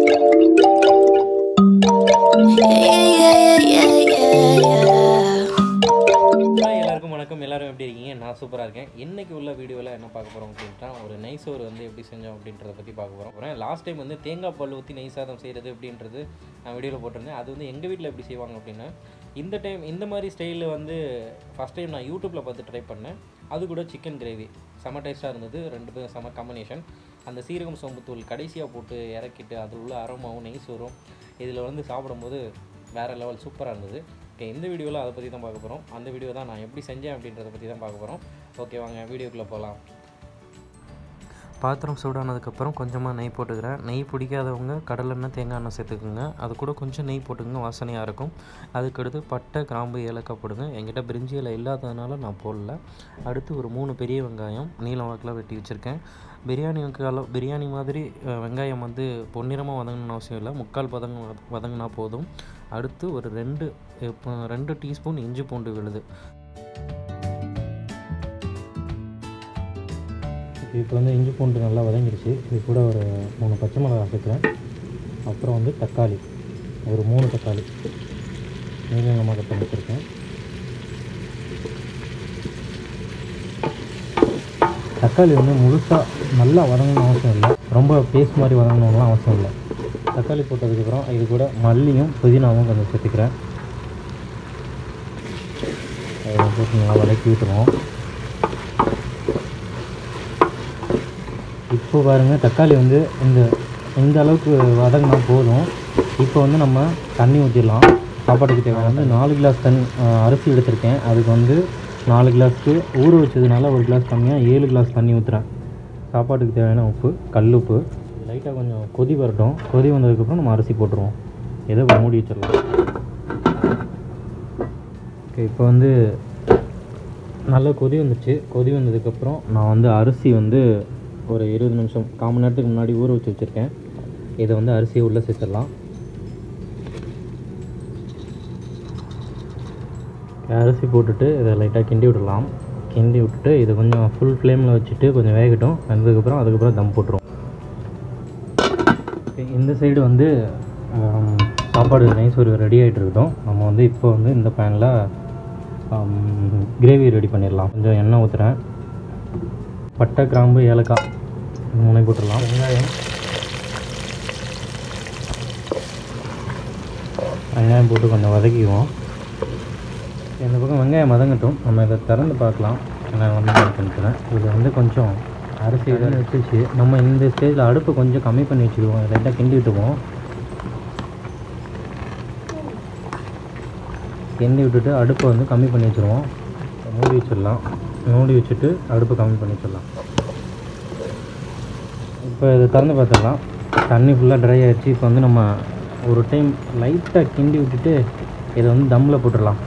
Hi எல்லாருக்கும் வணக்கம் எல்லாரும் எப்படி இருக்கீங்க நான் சூப்பராக இருக்கேன் இன்னைக்கு உள்ள வீடியோவில் என்ன பார்க்க போகிறோம் அப்படின்ட்டா ஒரு நெய் சோறு வந்து எப்படி செஞ்சோம் அப்படின்றத பற்றி பார்க்க போகிறோம் அப்புறம் லாஸ்ட் டைம் வந்து தேங்காய் பால் ஊற்றி நெய் சாதம் செய்கிறது அப்படின்றது நான் வீடியோவில் போட்டிருந்தேன் அது வந்து எங்கள் வீட்டில் எப்படி செய்வாங்க அப்படின்னா இந்த டைம் இந்த மாதிரி ஸ்டைலில் வந்து ஃபஸ்ட் டைம் நான் யூடியூப்பில் பார்த்து ட்ரை பண்ணேன் அது கூட சிக்கன் கிரேவி செம டேஸ்ட்டாக இருந்தது ரெண்டு பேரும் செம காம்பினேஷன் அந்த சீரகம் சோம்புத்தூள் கடைசியாக போட்டு இறக்கிட்டு அது உள்ள அரோமாவும் நெய் சோறும் இதில் வந்து சாப்பிடும்போது வேறு லெவல் சூப்பராக இருந்தது ஓகே இந்த வீடியோவில் அதை பற்றி தான் பார்க்க போகிறோம் அந்த வீடியோ தான் நான் எப்படி செஞ்சேன் அப்படின்றத பற்றி தான் பார்க்க போகிறோம் ஓகே வாங்க வீடியோக்குள்ளே போகலாம் பாத்திரம் சூடானதுக்கப்புறம் கொஞ்சமாக நெய் போட்டுக்கிறேன் நெய் பிடிக்காதவங்க கடலெண்ணெய் தேங்காய் எண்ணெய் சேர்த்துக்குங்க அது கூட கொஞ்சம் நெய் போட்டுக்கங்க வாசனையாக இருக்கும் அதுக்கடுத்து பட்டை கிராம்பு ஏலக்காய் போடுங்க என்கிட்ட பிரிஞ்சி இலை இல்லாததுனால நான் போடல அடுத்து ஒரு மூணு பெரிய வெங்காயம் நீளம் வாக்கில் வெட்டி வச்சுருக்கேன் பிரியாணிக்கு அளவு பிரியாணி மாதிரி அஹ், வெங்காயம் வந்து பொன்னிறமாக வதங்கணும்னு அவசியம் இல்லை முக்கால் வதங்க வதங்கினா போதும் அடுத்து ஒரு ரெண்டு இப்போ ரெண்டு டீஸ்பூன் இஞ்சி பூண்டு விழுது இப்போ வந்து இஞ்சி பூண்டு நல்லா வதங்கிடுச்சு இது கூட ஒரு மூணு பச்சை மிளகாய் சேர்க்குறேன் அப்புறம் வந்து தக்காளி ஒரு மூணு தக்காளி நீளமாக கட் பண்ணி வச்சுருக்கேன் தக்காளி வந்து முழுசாக நல்லா வதங்கணும்னு அவசியம் இல்லை ரொம்ப பேஸ்ட் மாதிரி வதங்கணும்லாம் அவசியம் இல்லை தக்காளி போட்டதுக்கப்புறம் இது கூட மல்லியும் புதினாவும் கொஞ்சம் சேர்த்துக்கிறேன் அதை போட்டு நல்லா வதக்கி விட்டுருவோம் இப்போ பாருங்கள் தக்காளி வந்து இந்த இந்த அளவுக்கு வதங்கினா போதும் இப்போ வந்து நம்ம தண்ணி ஊற்றிடலாம் சாப்பாட்டுக்கு தேவையான வந்து நாலு கிளாஸ் தண்ணி அஹ், அரிசி எடுத்திருக்கேன் அதுக்கு வந்து நாலு கிளாஸ்க்கு ஊற வச்சதுனால ஒரு கிளாஸ் கம்மியாக ஏழு கிளாஸ் தண்ணி ஊற்றுறேன் சாப்பாட்டுக்கு தேவையான உப்பு கல் உப்பு லைட்டாக கொஞ்சம் கொதி வரட்டும் கொதி வந்ததுக்கப்புறம் நம்ம அரிசி போட்டுருவோம் ஏதோ மூடி வச்சிடலாம் ஓகே இப்போ வந்து நல்லா கொதி வந்துச்சு கொதி வந்ததுக்கப்புறம் நான் வந்து அரிசி வந்து ஒரு இருபது நிமிஷம் கால் மணி நேரத்துக்கு முன்னாடி ஊற வச்சு வச்சுருக்கேன் இதை வந்து அரிசியை உள்ளே சேர்த்துடலாம் அரிசி போட்டுட்டு இதை லைட்டாக கிண்டி விடலாம் கிண்டி விட்டுட்டு இது கொஞ்சம் ஃபுல் ஃப்ளேமில் வச்சுட்டு கொஞ்சம் வேகட்டும் வந்ததுக்கப்புறம் அதுக்கப்புறம் தம் போட்டுருவோம் Okay, இந்த சைடு வந்து ஆம், சாப்பாடு நைஸ் ஒரு ரெடி ஆகிட்டு இருக்கட்டும் நம்ம வந்து இப்போ வந்து இந்த பேனில் கிரேவி ரெடி பண்ணிடலாம் கொஞ்சம் எண்ணெய் ஊற்றுறேன் பட்டை கிராம்பு ஏலக்காய் இது மூணையும் போட்டுடலாம் வெங்காயம் வெங்காயம் போட்டு கொஞ்சம் வதக்கிக்குவோம் இந்த பக்கம் வெங்காயம் வதங்கட்டும் நம்ம இதை திறந்து பார்க்கலாம் நான் வந்து பண்ணிக்கிறேன் இது வந்து கொஞ்சம் அரிசி இதெல்லாம் வச்சுச்சு நம்ம இந்த ஸ்டேஜில் அடுப்பு கொஞ்சம் கம்மி பண்ணி வச்சுக்குவோம் லைட்டாக கிண்டி விட்டுக்குவோம் கிண்டி விட்டுட்டு அடுப்பை வந்து கம்மி பண்ணி வச்சுருவோம் மூடி வச்சிடலாம் மூடி வச்சுட்டு அடுப்பை கம்மி பண்ணி வச்சிடலாம் இப்போ இதை திறந்து பார்த்துடலாம் தண்ணி ஃபுல்லாக ட்ரை ஆயிடுச்சு இப்போ வந்து நம்ம ஒரு டைம் லைட்டாக கிண்டி விட்டுட்டு இதை வந்து தம்மில் போட்டுடலாம்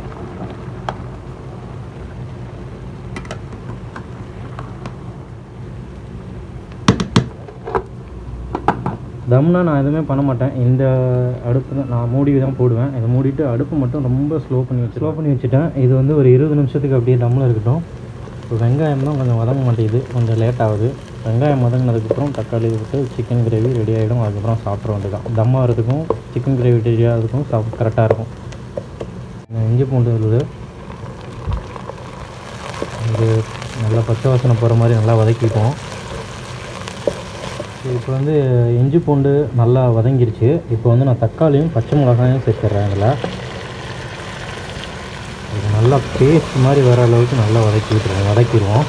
தம்னா நான் எதுவுமே பண்ண மாட்டேன் இந்த அடுப்பு தான் நான் மூடி தான் போடுவேன் இதை மூடிட்டு அடுப்பு மட்டும் ரொம்ப ஸ்லோ பண்ணி வச்சு ஸ்லோ பண்ணி வச்சுட்டேன் இது வந்து ஒரு இருபது நிமிஷத்துக்கு அப்படியே தம்மில் இருக்கட்டும் இப்போ வெங்காயம் தான் கொஞ்சம் வதங்க மாட்டேங்குது கொஞ்சம் லேட் ஆகுது வெங்காயம் வதங்கினதுக்கப்புறம் தக்காளி விட்டு சிக்கன் கிரேவி ரெடி ஆகிடும் அதுக்கப்புறம் சாப்பிட்ற வேண்டியதான் தம் ஆகிறதுக்கும் சிக்கன் கிரேவி ரெடி ஆகிறதுக்கும் சாப்பிட்டு கரெக்டாக இருக்கும் இந்த இஞ்சி பூண்டு இருக்குது இது நல்லா பச்சை வாசனை போகிற மாதிரி நல்லா வதக்கிப்போம் இப்போ வந்து இஞ்சி பூண்டு நல்லா வதங்கிருச்சு இப்போ வந்து நான் தக்காளியும் பச்சை மிளகாயும் சேர்த்துட்றேன் இதில் இது நல்லா பேஸ்ட் மாதிரி வர அளவுக்கு நல்லா வதக்கி விட்டுருவோம் வதக்கிடுவோம்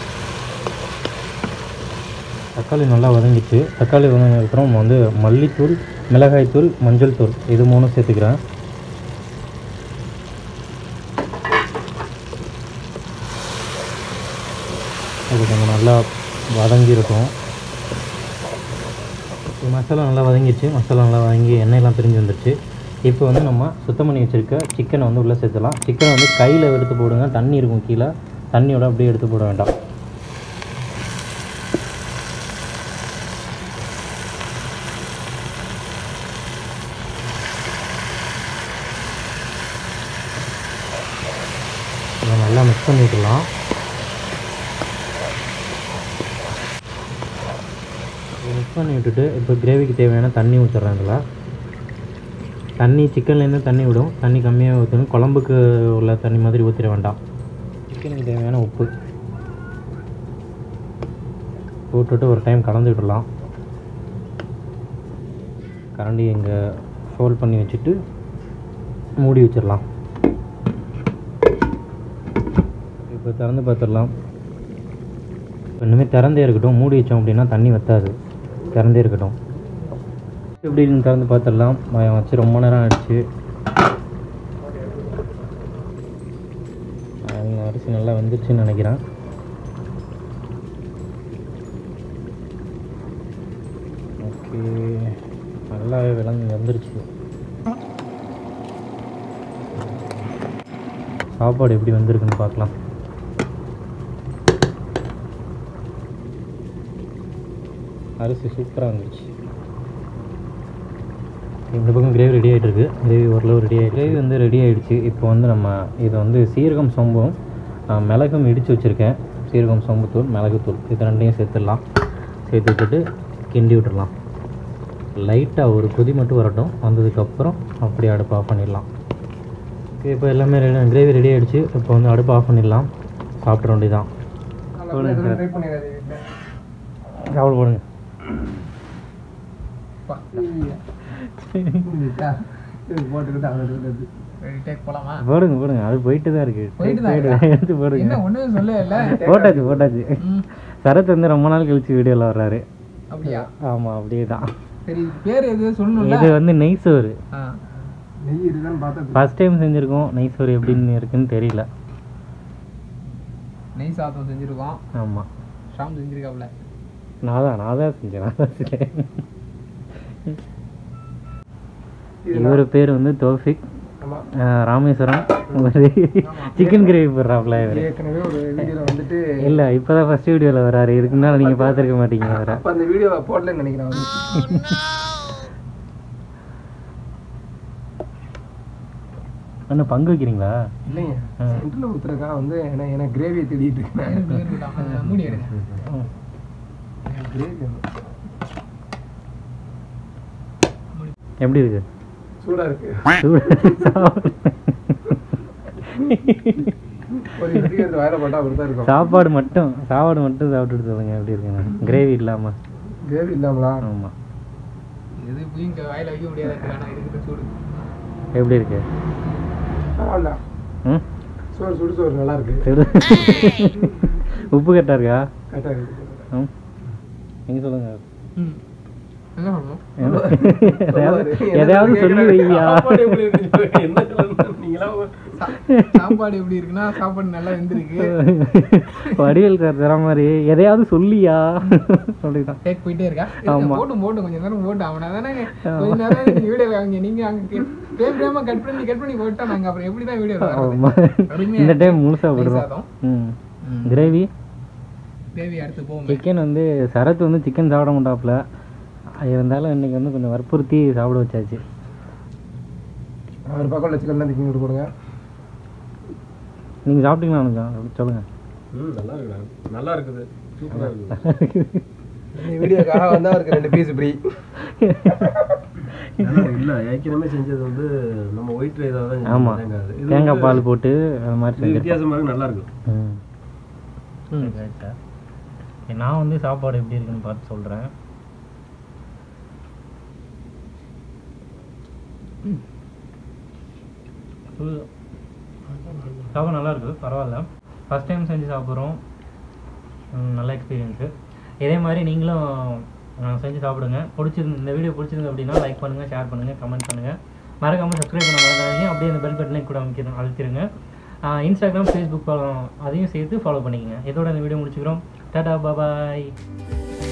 தக்காளி நல்லா வதங்கிச்சு தக்காளி வதங்கினதுக்கப்புறம் நம்ம வந்து மல்லித்தூள் மிளகாய்த்தூள் மஞ்சள் தூள் இது மூணும் சேர்த்துக்கிறேன் அது கொஞ்சம் நல்லா வதங்கியிருக்கும் இப்போ மசாலா நல்லா வதங்கிடுச்சு மசாலா நல்லா வதங்கி எண்ணெயெல்லாம் பிரிஞ்சு வந்துருச்சு இப்போ வந்து நம்ம சுத்தம் பண்ணி வச்சுருக்க சிக்கனை வந்து உள்ளே சேர்த்துலாம் சிக்கனை வந்து கையில் எடுத்து போடுங்க தண்ணி இருக்கும் கீழே தண்ணியோட அப்படியே எடுத்து போட வேண்டாம் இதை நல்லா மிக்ஸ் பண்ணி விட்டுலாம் மிக்ஸ் மிக்ஸ் பண்ணி விட்டுட்டு இப்போ கிரேவிக்கு தேவையான தண்ணி ஊற்றுறேன் இதில் தண்ணி சிக்கன்லேருந்து தண்ணி விடும் தண்ணி கம்மியாக ஊற்றணும் குழம்புக்கு உள்ள தண்ணி மாதிரி ஊற்றிட வேண்டாம் சிக்கனுக்கு தேவையான உப்பு போட்டுட்டு ஒரு டைம் கலந்து விடலாம் கரண்டி இங்கே ஃபோல்ட் பண்ணி வச்சுட்டு மூடி வச்சிடலாம் இப்போ திறந்து பார்த்துடலாம் இன்னுமே திறந்தே இருக்கட்டும் மூடி வச்சோம் அப்படின்னா தண்ணி வத்தாது திறந்தே இருக்கட்டும் எப்படின்னு திறந்து பார்த்துடலாம் ம- வச்சு ரொம்ப நேரம் ஆயிடுச்சு அவங்க அரிசி நல்லா வெந்துருச்சுன்னு நினைக்கிறேன் ஓகே நல்லாவே விளங்கி வந்துருச்சு சாப்பாடு எப்படி வந்திருக்குன்னு பார்க்கலாம் அரிசி சூப்பராக வந்துருச்சு இந்த பக்கம் கிரேவி ரெடி ஆகிட்டு இருக்கு கிரேவி ஓரளவு ரெடி ஆகிட்டு கிரேவி வந்து ரெடி ஆகிடுச்சு இப்போ வந்து நம்ம இதை வந்து சீரகம் சோம்பும் ஆ, மிளகும் இடித்து வச்சுருக்கேன் சீரகம் சோம்புத்தூள் மிளகுத்தூள் இது ரெண்டையும் சேர்த்துடலாம் சேர்த்து விட்டுட்டு கிண்டி விட்டுடலாம் லைட்டாக ஒரு கொதி மட்டும் வரட்டும் வந்ததுக்கப்புறம் அப்படியே அடுப்பு ஆஃப் பண்ணிடலாம் ஓகே இப்போ எல்லாமே ரெடி கிரேவி ரெடி ஆகிடுச்சு இப்போ வந்து அடுப்பு ஆஃப் பண்ணிடலாம் சாப்பிட்ற வேண்டியதான் போடுங்க சார் சாப்பிட போடுங்க போட்டுக்கிட்டு அவரு டேக் போலாமா போடுங்க போடுங்க அது போயிட்டு தான் இருக்கு போயிட்டு தான் போயிட்டு இருக்கா? எடுத்து போடுங்க என்ன ஒண்ணுமே சொல்லவே இல்ல போட்டாச்சு போட்டாச்சு ம், சரத் வந்து ரொம்ப நாள் கழிச்சு வீடியோவில் வர்றாரு அப்படியா ஆமாம் அப்படியே தான் சரி பேர் எது சொல்லணும்ல இது வந்து நெய் சோறு ஆ. நெய் இருக்கான்னு பார்த்தா ஃபர்ஸ்ட் டைம் செஞ்சுருக்கோம் நெய் சோறு எப்படின்னு இருக்குன்னு தெரியல நெய் சாதம் செஞ்சிருக்கோம் ஆமாம் ஷாம் செஞ்சிருக்காப்ல நான் தான் நான் தான் செஞ்சேன் நான் தான் செஞ்சேன் இவர் பேர் வந்து தோஃபிக் ஆமா அஹ் ராமேஸ்வரம் ஒரு சிக்கன் கிரேவி போடுறாப்ல இவர் ஏற்கனவே ஒரு வீடியோல வந்துட்டு இல்லை இப்போ தான் ஃபஸ்ட் வீடியோவில் வராரு இதுக்கு முன்னால் நீங்கள் பார்த்துருக்க மாட்டீங்க அவரை அப்ப அந்த வீடியோ போடலன்னு நினைக்கிறேன் வந்து அண்ணா பங்கு வைக்கிறீங்களா இல்லைங்க சென்டர்ல ஊத்துறக்கா வந்து என்ன எனக்கு கிரேவியை தேடிட்டு இருக்கேன் இருக்கட்டும், இருக்கட்டும். அந்த மூடி எடுங்க ம். கிரேவி எப்படி இருக்கு சூடா இருக்கு ஒரு வெடிக்கிறது வாயில போட்டா அப்படிதான் இருக்கும் சாப்பாடு மட்டும் சாப்பாடு மட்டும் சாப்பிட்டுட்டு சொல்லுங்க எப்படி இருக்குங்க கிரேவி இல்லாமல் கிரேவி இல்லாமலா ஆமாம் எது போய் இங்க வாயில வைக்க முடியாது ஆனா இருக்குது சூடு எப்படி இருக்கு பரவாயில்ல ம் சோறு சுடு சோறு நல்லா இருக்கு சரி. உப்பு கரெக்டாக இருக்கா கரெக்டா இருக்கு ம் நீங்கள் சொல்லுங்கள் ம் என்ன பண்ணணும் எதையாவது எதையாவது சொல்லி வையா சாப்பாடு எப்படி இருக்கு? என்ன சொல்லணும்? நீங்களாம் ஒரு- சா- சாப்பாடு எப்படி இருக்குன்னா சாப்பாடு நல்லா வெந்திருக்கு வடிவேல் சார் தர மாதிரி எதையாவது சொல்லியா அப்படிதான் டேக் போயிட்டே இருக்கா ஆமா. இருங்க, போட்டும் போட்டும் கொஞ்ச நேரம் போட்டு அவனை தானே கொஞ்ச நேரம் நீங்க வீடியோ அவங்க நீங்க அங்க பிரேம் பிரேமா கட் பண்ணி கட் பண்ணி போட்டா நாங்க அப்புறம் எப்படி தான் வீடியோ ஆமா. இந்த டைம் முழுசா விடுறோம் சாதம் ம் கிரேவி தேவி அடுத்து போவோம் சிக்கன் வந்து சரத் வந்து சிக்கன் சாப்பிட மாட்டாப்புல இருந்தாலும் இன்னைக்கு வந்து கொஞ்சம் வற்புறுத்தி சாப்பிட வச்சாச்சு ஒரு பக்கம் சிக்கன் தான் திக்கி கொடுங்க நீங்கள் சாப்பிட்டீங்களா அனுஜா சொல்லுங்கள் ம் நல்லா இருக்கு நல்லா இருக்குது சூப்பரா இருக்குது இந்த வீடியோக்காக வந்து அவருக்கு ரெண்டு பீஸ் ஃப்ரீ இல்ல ஏற்கனவே செஞ்சது வந்து நம்ம ஒயிட் ரைஸ் தான் ஆமாம் தேங்காய் பால் போட்டு அது மாதிரி இது செஞ்சிருக்கோம் வித்தியாசமா இருக்கு நல்லா இருக்கும் ம் கரெக்டாக நான் வந்து சாப்பாடு எப்படி இருக்குன்னு பார்த்து சொல்கிறேன் சாப்பாடு நல்லா இருக்குது பரவாயில்ல ஃபஸ்ட் டைம் செஞ்சு சாப்பிட்றோம் ம், நல்ல எக்ஸ்பீரியன்ஸு இதே மாதிரி நீங்களும் அஹ், செஞ்சு சாப்பிடுங்க பிடிச்சிருந்து இந்த வீடியோ பிடிச்சிருந்து அப்படின்னா லைக் பண்ணுங்கள் ஷேர் பண்ணுங்கள் கமெண்ட் பண்ணுங்கள் மறக்காமல் சப்ஸ்கிரைப் பண்ண மறந்துடாதீங்க அப்படியே அந்த பெல் பட்டனை கூட அமைக்கணும் அழுத்திடுங்க ஆஹ், இன்ஸ்டாகிராம் ஃபேஸ்புக் ஃபாலோ அதையும் சேர்த்து ஃபாலோ பண்ணிக்கங்க இதோட இந்த வீடியோ முடிச்சுக்கிறோம் டாடா பாபாய்